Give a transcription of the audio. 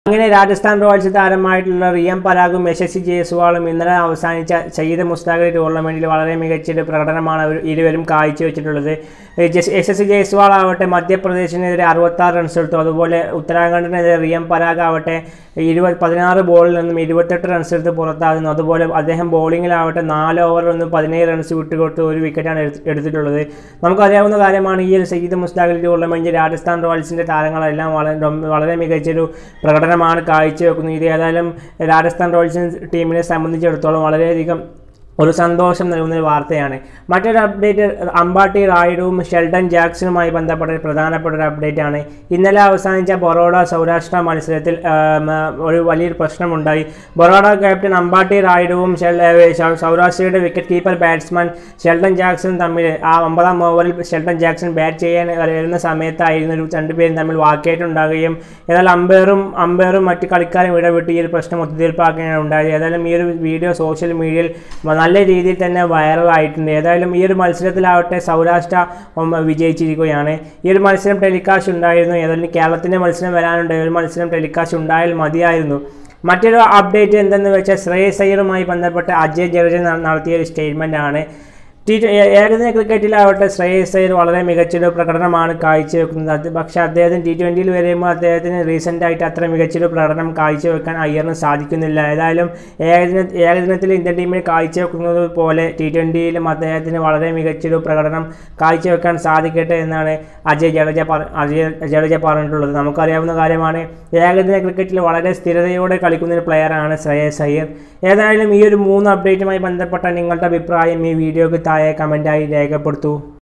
അങ്ങനെ രാജസ്ഥാൻ റോയൽസ് താരമായിട്ടുള്ള റിയം പരാഗും യശസ്വി ജയ്സ്വാളും ഇന്നലെ അവസാനിച്ച സയ്യിദ് മുസ്താഖ് ടൂർണമെന്റിൽ വളരെ മികച്ചൊരു പ്രകടനമാണ് അവർ ഇരുവരും കാഴ്ചവെച്ചിട്ടുള്ളത് ഏ, ജസ്- യശസ്വി ജയ്സ്വാൾ ആവട്ടെ മധ്യപ്രദേശിനെതിരെ അറുപത്താറ് റൺസ് എടുത്തു അതുപോലെ ഉത്തരാഖണ്ഡിനെതിരെ റിയം പരാഗ് ആവട്ടെ ഇരുപത് പതിനാറ് ബോളിൽ നിന്നും ഇരുപത്തെട്ട് റൺസ് എടുത്ത് പുറത്താകുന്നു അതുപോലെ അദ്ദേഹം ബോളിങ്ങിലാവട്ടെ നാല് ഓവറിൽ നിന്നും പതിനേഴ് റൺസ് വിട്ടുകൊടുത്ത് ഒരു വിക്കറ്റാണ് എടുത്ത് എടുത്തിട്ടുള്ളത് നമുക്കറിയാവുന്ന കാര്യമാണ് ഈ ഒരു സയ്യിദ് മുസ്താഖ് ടൂർണമെൻറ്റ് രാജസ്ഥാൻ റോയൽസിൻ്റെ താരങ്ങളെല്ലാം വളരെ വളരെ മികച്ചൊരു പ്രകടനമാണ് കാഴ്ചവെക്കുന്നത് ഇത് ഏതായാലും രാജസ്ഥാൻ റോയൽസ് ടീമിനെ സംബന്ധിച്ചിടത്തോളം വളരെയധികം ഒരു സന്തോഷം നൽകുന്ന ഒരു വാർത്തയാണ് മറ്റൊരു അപ്ഡേറ്റ് അമ്പാട്ടി റായിഡുവും ഷെൽഡൻ ജാക്സണുമായി ബന്ധപ്പെട്ട ഒരു പ്രധാനപ്പെട്ട ഒരു അപ്ഡേറ്റ് ആണ് ഇന്നലെ അവസാനിച്ച ബൊറോഡ സൗരാഷ്ട്ര മത്സരത്തിൽ ആം, ഒരു വലിയൊരു പ്രശ്നമുണ്ടായി ബൊറോഡ ക്യാപ്റ്റൻ അമ്പാട്ടി റായിഡുവും ഷെൽ ഏ, സൗ- സൗരാഷ്ട്രയുടെ wicket keeper batsman Sheldon Jackson തമ്മിൽ ആ ഒമ്പതാം ഓവറിൽ ഷെൽഡൻ ജാക്സൺ ബാറ്റ് ചെയ്യാൻ വരുന്ന സമയത്തായിരുന്നു ഒരു രണ്ടുപേരും തമ്മിൽ വാക്കേറ്റുണ്ടാകുകയും എന്നാൽ അമ്പയറും അമ്പയറും മറ്റ് കളിക്കാരും ഇടപെട്ട് ഈ ഒരു പ്രശ്നം ഒത്തുതീർപ്പാക്കുകയാണ് ഉണ്ടായത് ഏതായാലും ഈ ഒരു വീഡിയോ സോഷ്യൽ മീഡിയയിൽ നല്ല രീതിയിൽ തന്നെ വൈറലായിട്ടുണ്ട് ഏതായാലും ഈ ഒരു മത്സരത്തിലാവട്ടെ സൗരാഷ്ട്ര ഉം, വിജയിച്ചിരിക്കുകയാണ് ഈ ഒരു മത്സരം ടെലികാസ്റ്റ് ഉണ്ടായിരുന്നു ഏതായാലും കേരളത്തിൻ്റെ മത്സരം വരാനുണ്ട് ഈ ഒരു മത്സരം ടെലികാസ്റ്റ് ഉണ്ടായാൽ മതിയായിരുന്നു മറ്റൊരു അപ്ഡേറ്റ് എന്തെന്ന് വെച്ചാൽ ശ്രേയസ് അയ്യറുമായി ബന്ധപ്പെട്ട് അജയ് ജഡേജ ന- നടത്തിയ ഒരു സ്റ്റേറ്റ്മെൻ്റ് ആണ് ടി ഏകദിന ക്രിക്കറ്റിലാവട്ടെ ശ്രേയസ് അയ്യർ വളരെ മികച്ചൊരു പ്രകടനമാണ് കാഴ്ചവെക്കുന്നത് അത് പക്ഷേ അദ്ദേഹത്തിന് ടി ട്വൻ്റിയിൽ വരുമ്പോൾ അദ്ദേഹത്തിന് റീസെൻ്റ് ആയിട്ട് അത്ര മികച്ചൊരു പ്രകടനം കാഴ്ചവെക്കാൻ അയ്യറിന് സാധിക്കുന്നില്ല ഏതായാലും ഏകദിന ഏകദിനത്തിൽ ഇന്ത്യൻ ടീമിൽ കാഴ്ചവെക്കുന്നത് പോലെ ടി ട്വൻ്റിയിലും അദ്ദേഹത്തിന് വളരെ മികച്ചൊരു പ്രകടനം കാഴ്ചവെക്കാൻ സാധിക്കട്ടെ എന്നാണ് അജയ് ജഡേജ പറ അജയ് ജഡേജ പറഞ്ഞിട്ടുള്ളത് നമുക്കറിയാവുന്ന കാര്യമാണ് ഏകദിന ക്രിക്കറ്റിൽ വളരെ സ്ഥിരതയോടെ കളിക്കുന്ന ഒരു പ്ലെയറാണ് ശ്രേയസ് അയ്യർ ഏതായാലും ഈ ഒരു മൂന്ന് അപ്ഡേറ്റുമായി ബന്ധപ്പെട്ട നിങ്ങളുടെ അഭിപ്രായം ഈ വീഡിയോക്ക് താഴെ കമൻറ്റായി രേഖപ്പെടുത്തൂ